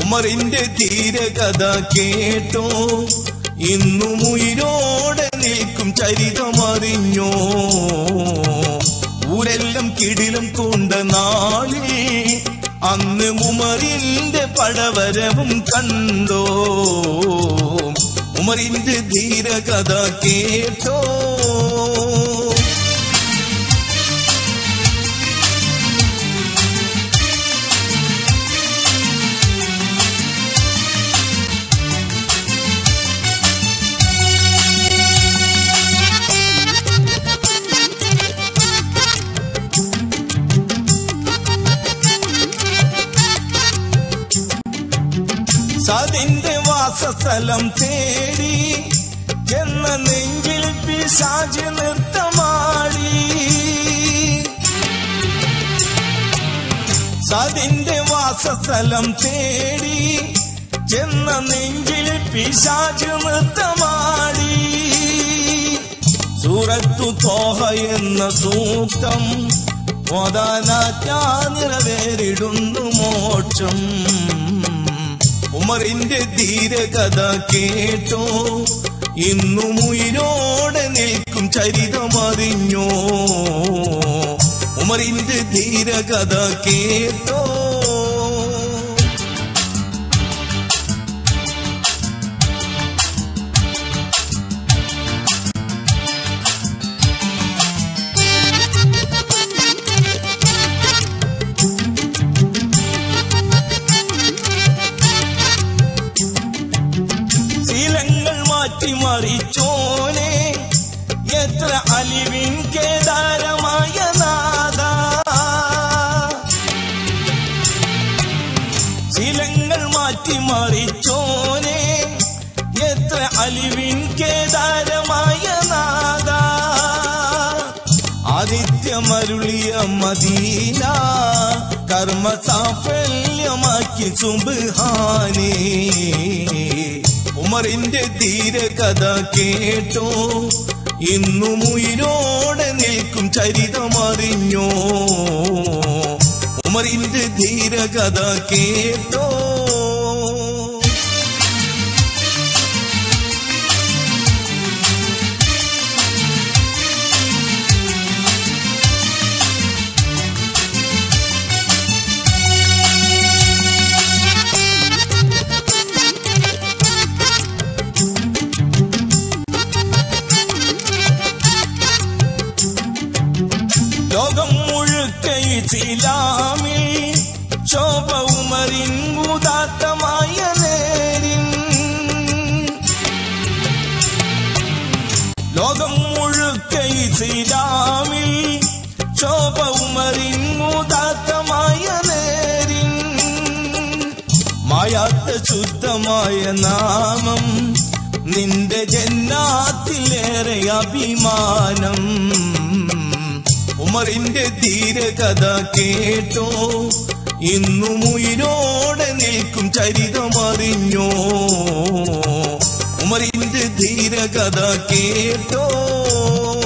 ഉമറിന്റെ ധീരകഥ കേട്ടോ ഇന്നും ഉയിരോടെ നിൽക്കും ചരിതമറിഞ്ഞോ ഊരെല്ലാം കിടിലം കൊണ്ട നാളിൽ അന്ന് ഉമറിന്റെ പടവരവും കണ്ടോ ഉമറിന്റെ ധീരകഥ കേട്ടോ സതിന്റെ വാസസ്ഥലം തേടി എന്ന നെഞ്ചിൽ പിശാച് നൃത്തമാടി സതിന്റെ വാസസ്ഥലം തേടി ചെന്ന നെഞ്ചിൽ പിശാച് നൃത്തമാടി സൂറത്തു തോഹ എന്ന സൂക്തം ഓതാനാറ്റാ നിറവേറിടുന്നു മോക്ഷം ഉമറിന്റെ ധീരകഥ കേട്ടോ ഇന്നും ഉയിരോടെ നിൽക്കും ചരിതമറിഞ്ഞോ ഉമറിന്റെ ധീരകഥ കേട്ടോ ശീലങ്ങൾ മാറ്റി മറിച്ചോനെ എത്ര അലിവിൻ കേദാരമായ നാദ ശീലങ്ങൾ മാറ്റി മറിച്ചോനെ എത്ര അലിവിൻ കേദാരമായ നാദ ആദിത്യമരുളിയ മദീന കർമ്മ സാഫല്യമാക്കി സുബ്ഹാനേ ഉമറിന്റെ ധീരകഥ കേട്ടോ ഇന്നും ഉയിരോടെ നിൽക്കും ചരിതമറിഞ്ഞോ ഉമറിന്റെ ധീരകഥ കേട്ടോ ലോകം മുഴുക്ക ഇസ്ലാമിൽ ശോഭ ഉമറിൻ ഉദാത്തമായ നേരിൻ ലോകം മുഴുക്ക ഇസ്ലാമിൽ ശോഭ ഉമറിൻ ഉദാത്തമായ നേരിൻ മായാത്ത ശുദ്ധമായ നാമം നിന്റെ ജന്നാത്തിലേറെ അഭിമാനം ഉമറിന്റെ ധീരകഥ കേട്ടോ ഇന്നും ഉയിരോടെ നിൽക്കും ചരിതമറിഞ്ഞോ ഉമറിന്റെ ധീരകഥ കേട്ടോ